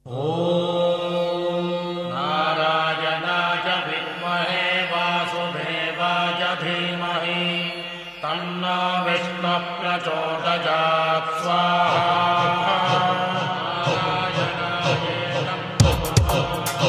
नारायणाय विद्महे वासुदेवाय धीमहि तन्नो विष्णुः प्रचोदयात् स्वाहा नारायणाय नमः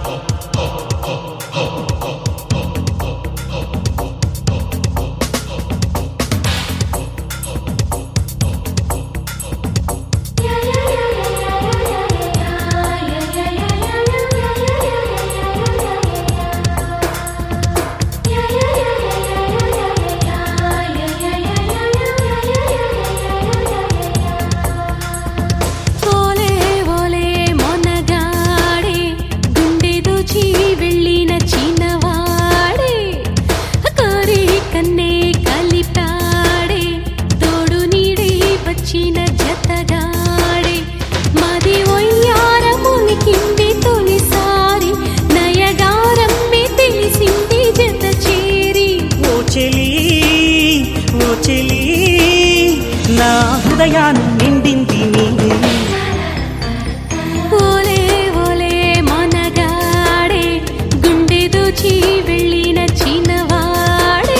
ఓలే ఓలే మొనగాడే గుండె దోచి వెళ్ళిన చిన్నవాడే కోరి కన్నే కలిపాడే తోడు నీడే వచ్చిన జతగాడే మది ఒయ్యారముని కింది తొలిసారి నయగారమ్మే తెలిసింది జత చేరి ఓ చెలి ఓ చెలి నా హృదయాన్ని నిండింది నీవే ఓలే ఓలే మొనగాడే గుండె దోచి వెళ్ళిన చిన్నవాడే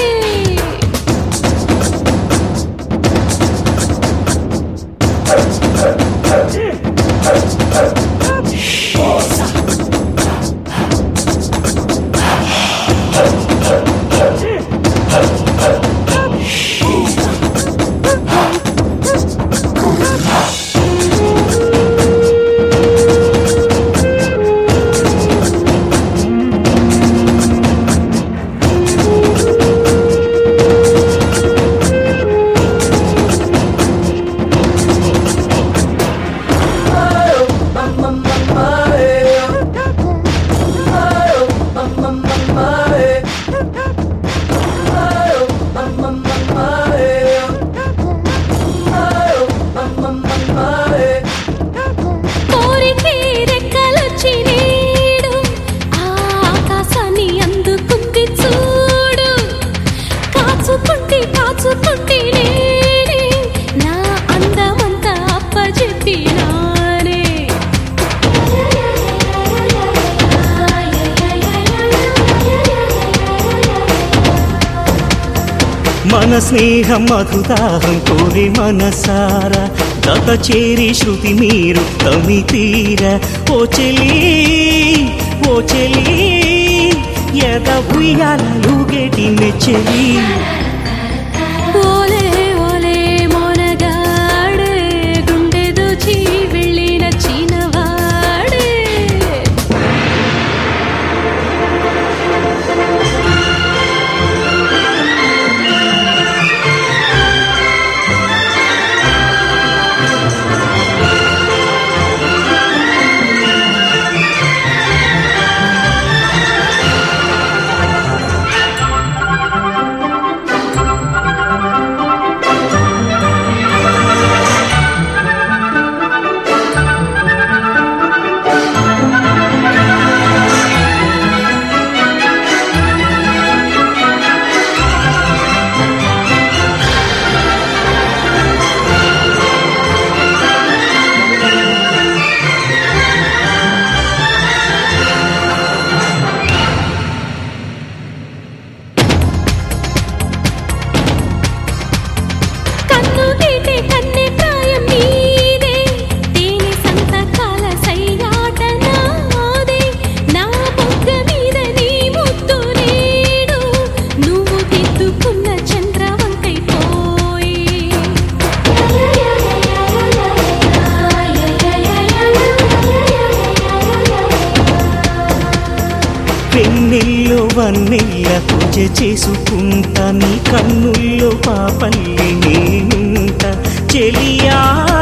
కోరికే రెక్కలొచ్చి నేడు ఆ ఆకాశాన్ని అందుకుంది చూడు కాచుకుంటే కాచుకుంటే నేనే నా అందమంతా అప్పచెప్పినానే మన స్నేహం మధుదాహం కోరి మనసారా దత చేరి శృతి మీరు తమి తీర ఓ చెలి ఓ చెలి ఎద ఉయ్యాలూగేటి మెచ్చలి ఓలే ఓలే మొనగాడే గుండె దోచి వెళ్ళిన చిన్నవాడే కన్ను తీటే కన్నె ప్రాయం నీదే తేనె సంతకాల సయ్యాట నాదే నా బొగ్గ మీద నీ ముద్దు నేడు నువ్వు దిద్దుకున్న చంద్రవంకై పోయి పెన్నెల్లో వన్నెల్ల పూజ చేసుకుంటా నీ కన్నుల్లో పాపల్లి నేనుంటా చెలియా